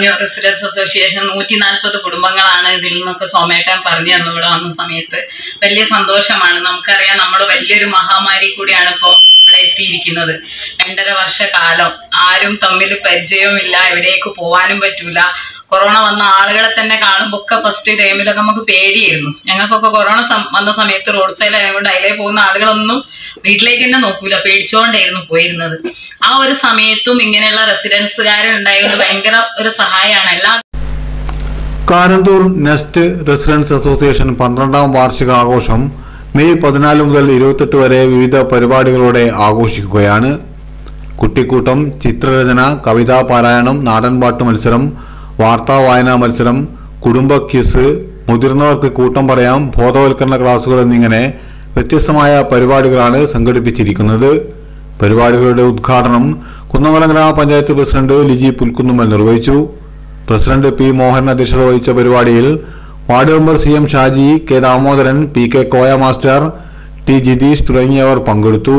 Residence association നൂറ്റി നാൽപ്പത് കുടുംബങ്ങളാണ് ഇതിൽ നിന്നൊക്കെ സോമേട്ടൻ പറഞ്ഞു തന്നു ഇവിടെ വന്ന സമയത്ത് വലിയ സന്തോഷമാണ് നമുക്കറിയാം നമ്മൾ വലിയൊരു മഹാമാരി കൂടിയാണ് ഇപ്പോൾ ഇവിടെ എത്തിയിരിക്കുന്നത് രണ്ടര വർഷ കാലം ആരും തമ്മിൽ പരിചയവുമില്ല എവിടേക്ക് പോവാനും പറ്റൂല കൊറോണ വന്ന ആളുകളെ തന്നെ കാണുമ്പോൾ ഒക്കെ ഫസ്റ്റ് ടൈമിലൊക്കെ നമുക്ക് പേടിയായിരുന്നു ഞങ്ങൾക്കൊക്കെ കൊറോണ സം- വന്ന സമയത്ത് റോഡ് സൈഡ് ആയതുകൊണ്ട് അതിലേ പോകുന്ന ആളുകളൊന്നും വീട്ടിലേക്ക് തന്നെ നോക്കൂല പേടിച്ചുകൊണ്ടായിരുന്നു പോയിരുന്നത് ആ ഒരു സമയത്തും ഇങ്ങനെയുള്ള റെസിഡൻസുകാർ ഉണ്ടായത് ഭയങ്കര ഒരു സഹായമാണ് എല്ലാ കാരന്തൂർ നെസ്റ്റ് റെസിഡൻസ് അസോസിയേഷൻ പന്ത്രണ്ടാം വാർഷിക ആഘോഷം മെയ് പതിനാല് മുതൽ ഇരുപത്തെട്ട് വരെ വിവിധ പരിപാടികളോടെ ആഘോഷിക്കുകയാണ് കുട്ടിക്കൂട്ടം ചിത്രരചന കവിതാ പാരായണം നാടൻപാട്ട് മത്സരം വാർത്താ വായനാ മത്സരം കുടുംബ ക്വിസ് മുതിർന്നവർക്ക് കൂട്ടം പറയാം ബോധവൽക്കരണ ക്ലാസുകൾ എന്നിങ്ങനെ വ്യത്യസ്തമായ പരിപാടികളാണ് സംഘടിപ്പിച്ചിരിക്കുന്നത് പരിപാടികളുടെ ഉദ്ഘാടനം കുന്നമംഗലം ഗ്രാമപഞ്ചായത്ത് പ്രസിഡന്റ് ലിജി പുൽക്കുന്നുമ്മൽ നിർവഹിച്ചു പ്രസിഡന്റ് പി മോഹൻ അധ്യക്ഷത വഹിച്ച പരിപാടിയിൽ ward member C M Shaji K Damodaran P K Koya master T Jitheesh തുടങ്ങിയവർ പങ്കെടുത്തു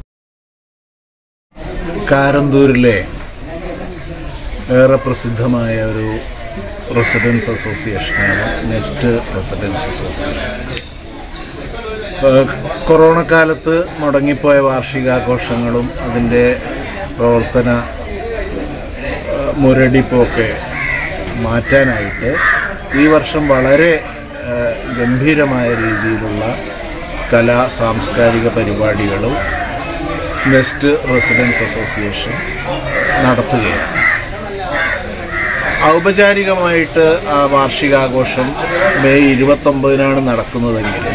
കാരന്തൂരിലെ ഏറെ പ്രസിദ്ധമായ ഒരു റെസിഡൻസ് അസോസിയേഷനാണ് നെസ്റ്റ് റെസിഡൻസ് അസോസിയേഷൻ ഏഹ് കൊറോണ കാലത്ത് മുടങ്ങിപ്പോയ വാർഷികാഘോഷങ്ങളും അതിൻ്റെ പ്രവർത്തന ഏഹ് മുരടിപ്പൊക്കെ മാറ്റാനായിട്ട് ഈ വർഷം വളരെ ഏഹ് ഗംഭീരമായ രീതിയിലുള്ള കലാ സാംസ്കാരിക പരിപാടികളും നെസ്റ്റ് റെസിഡൻസ് അസോസിയേഷൻ നടത്തുകയാണ് ഔപചാരികമായിട്ട് ആ വാർഷികാഘോഷം മെയ് ഇരുപത്തൊമ്പതിനാണ് നടക്കുന്നതെങ്കിലും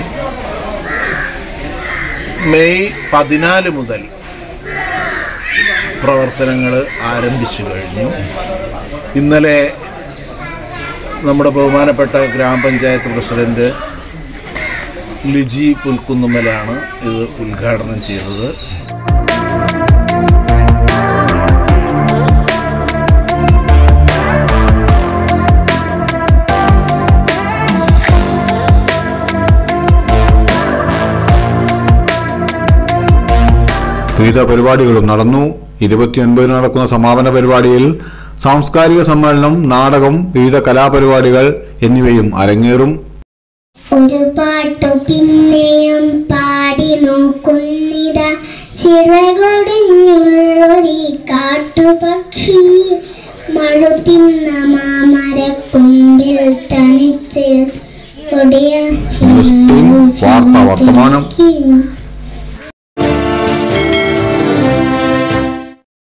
മെയ് പതിനാല് മുതൽ പ്രവർത്തനങ്ങൾ ആരംഭിച്ചു കഴിഞ്ഞു ഇന്നലെ നമ്മുടെ ബഹുമാനപ്പെട്ട ഗ്രാമപഞ്ചായത്ത് പ്രസിഡന്റ് ലിജി പുൽക്കുന്നുമ്മലാണ് ഇത് ഉദ്ഘാടനം ചെയ്തത് വിവിധ പരിപാടികളും നടന്നു ഇരുപത്തിയൊൻപതിന് നടക്കുന്ന സമാപന പരിപാടിയിൽ സാംസ്കാരിക സമ്മേളനം നാടകം വിവിധ കലാപരിപാടികൾ എന്നിവയും അരങ്ങേറും ഒരു പാട്ടു പിന്നെയും പാടി നോക്കുന്നിത ചിറകൊടിഞ്ഞുള്ളൊരി കാട്ടുപക്ഷി മഴുതിന്ന മാമരക്കൊമ്പിൽ തനിച്ച് കൊടിയ ന്യൂസ് ടീം വാർത്താ വർത്തമാനം. ചിറകു